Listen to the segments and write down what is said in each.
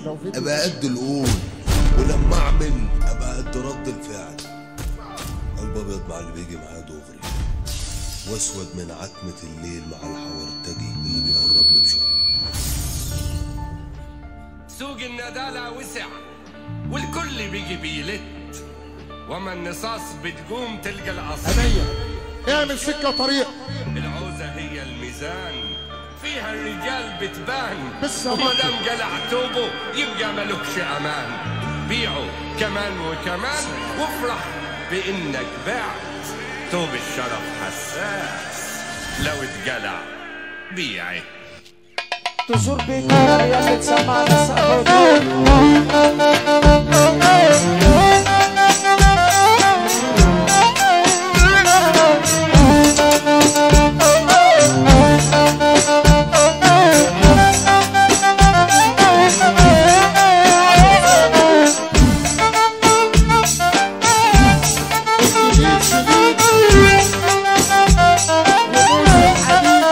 لو فيديو ابقى قد القول ولما اعمل ابقى قد رد الفعل قلب ابيض مع اللي بيجي معاه دغري واسود من عتمة الليل مع الحورتجي اللي بيقرب لي بشر سوق الندالة وسع والكل بيجي بيلت وما النصاص بتقوم تلقى الأصل عينيا اعمل سكه طريق العوزة هي الميزان فيها الرجال بتبان بالظبط. وما دام قلع توبه يبقى ملكش امان بيعه كمان وكمان وافرح بانك بعت توب الشرف حساس لو اتقلع بيعه تزور بيتنا يا اللي تسمعنا سقف شديد شديد وموسم حديد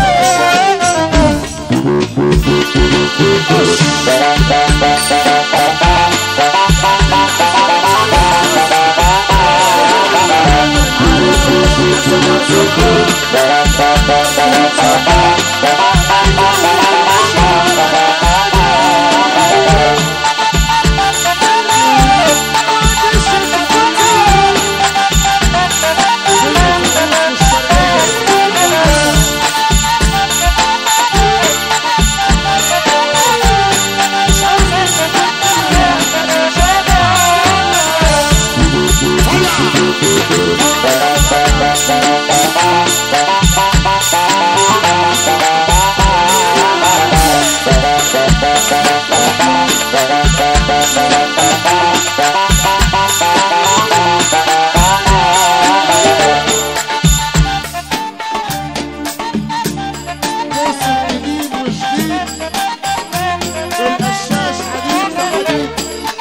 موسم جديد وجديد والقشاش حديد وحديد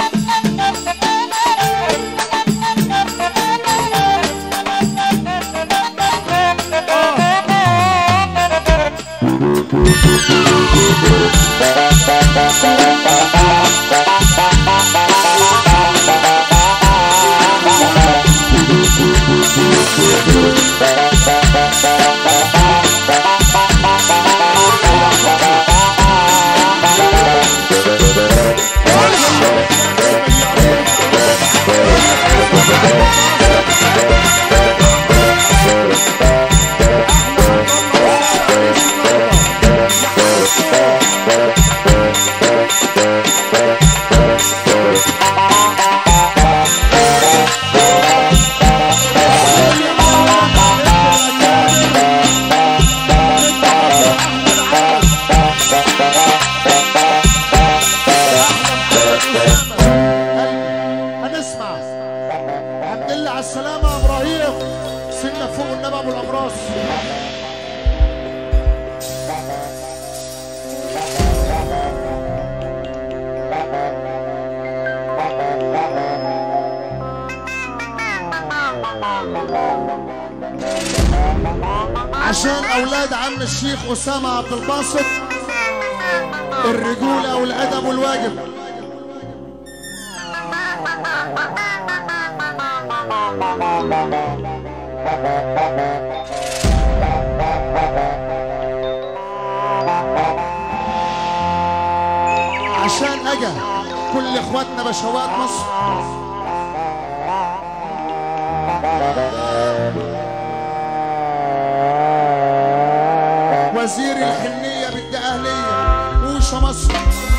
هنسمع عبد الله على السلامة يا ابراهيم سنة فوق النبي ابو الابراس عشان اولاد عم الشيخ اسامه عبد الباسط الرجوله والادب والواجب عشان اجا كل اخواتنا بشوات مصر وزير الحنية بدي أهلية وشا مصر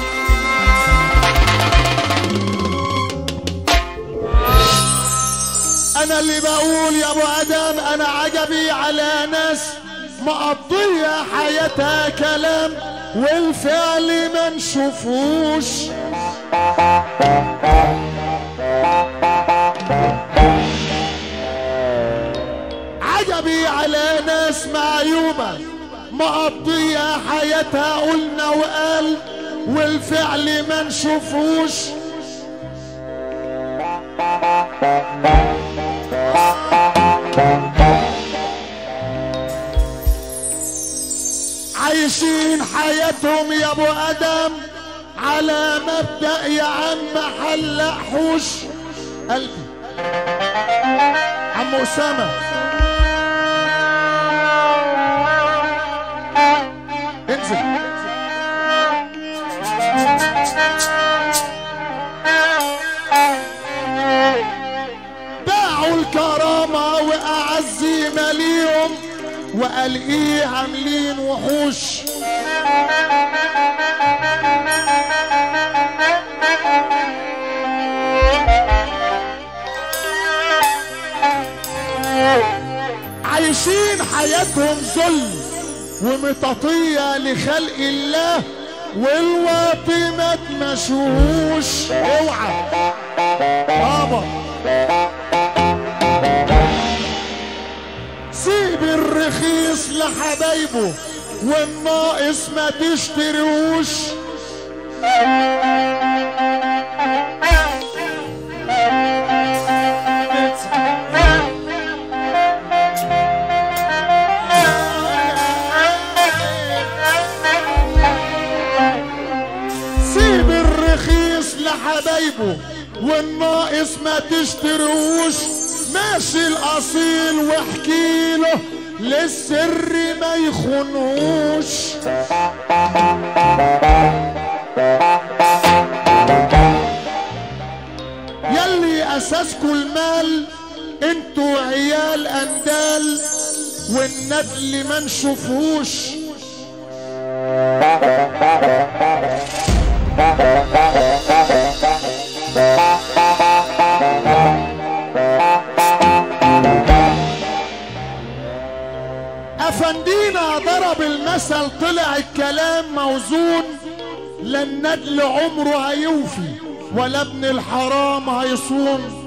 أنا اللي بقول يا أبو أدم أنا عجبي على ناس مقضية حياتها كلام والفعل ما نشوفوش عجبي على ناس معيوبة مقضية حياتها قلنا وقال والفعل ما نشوفوش عايشين حياتهم يا ابو ادم على مبدأ يا عم حلق حوش قلبي عم أسامة انزل باعوا الكرامة وأعزي مليهم وقال إيه عاملين وحوش عايشين حياتهم ذل ومطاطية لخلق الله والواطي ما تمشوش اوعى بابا سيب الرخيص لحبايبه والناقص ما تشتريهوش سيب الرخيص لحبايبه والناقص ما تشتروش ماشي الاصيل واحكي له للسر ما يخونوش يلي اساسكوا المال انتوا عيال اندال والندل ما نشوفوش افندينا ضرب المثل طلع الكلام موزون لا الندل عمره هيوفي ولا ابن الحرام هيصون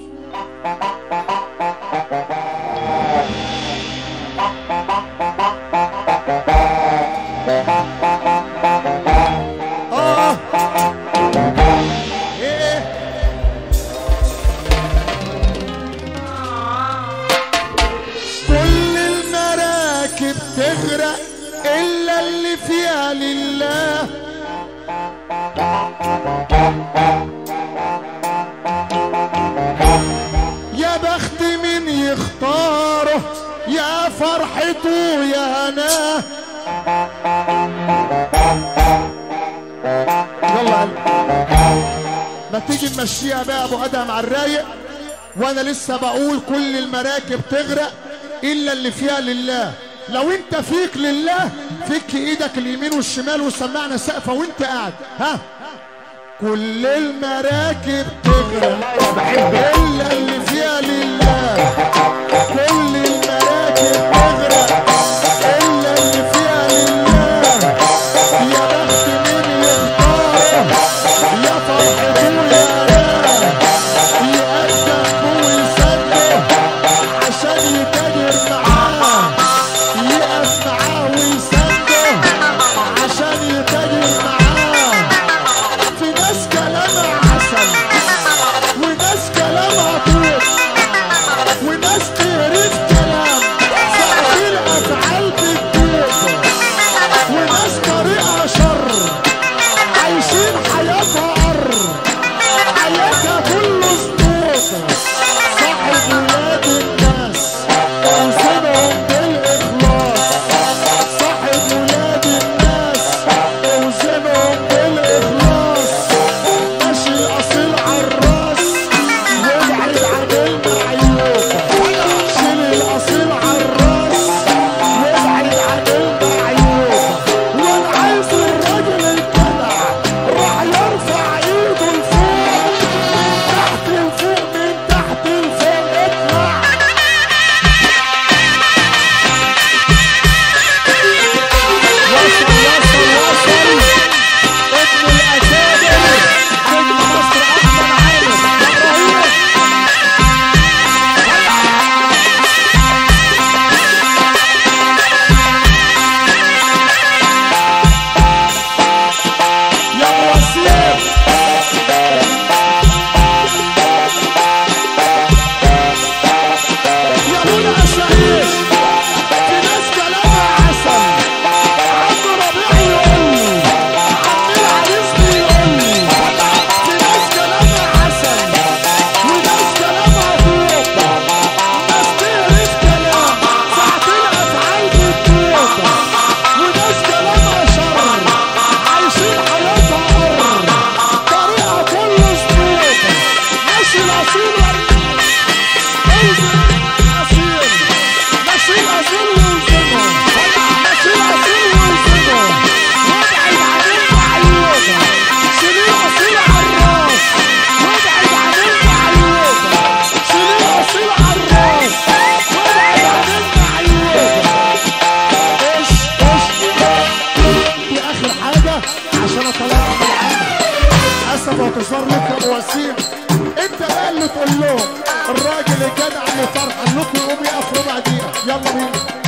اه ايه كل المراكب تغرق الا اللي فيها لله يا بخت من يختاره يا فرحته يا هناه يلا يا قلبي. ما تيجي نمشيها بقى ابو ادهم على الرايق وانا لسه بقول كل المراكب تغرق الا اللي فيها لله لو انت فيك لله فك ايدك اليمين والشمال وسمعنا سقفه وانت قاعد ها كل المراكب تغرق الا اللي فيها لله كل المراكب تغرق الا اللي فيها لله يا بخت من يختاره يا فرحته يا ناس يقدم ويصدق عشان يتاجر معاه يقف معاه ويصدق عشان يتاجر معاه في ناس كلامها عسل وناس كلامها طول وناس واعتذار لك يا ابو وسيم انت بقى اللي تقول لهم الراجل الجدع اللي فرحان لكم يقوم يقف ربع دقيقه يلا بينا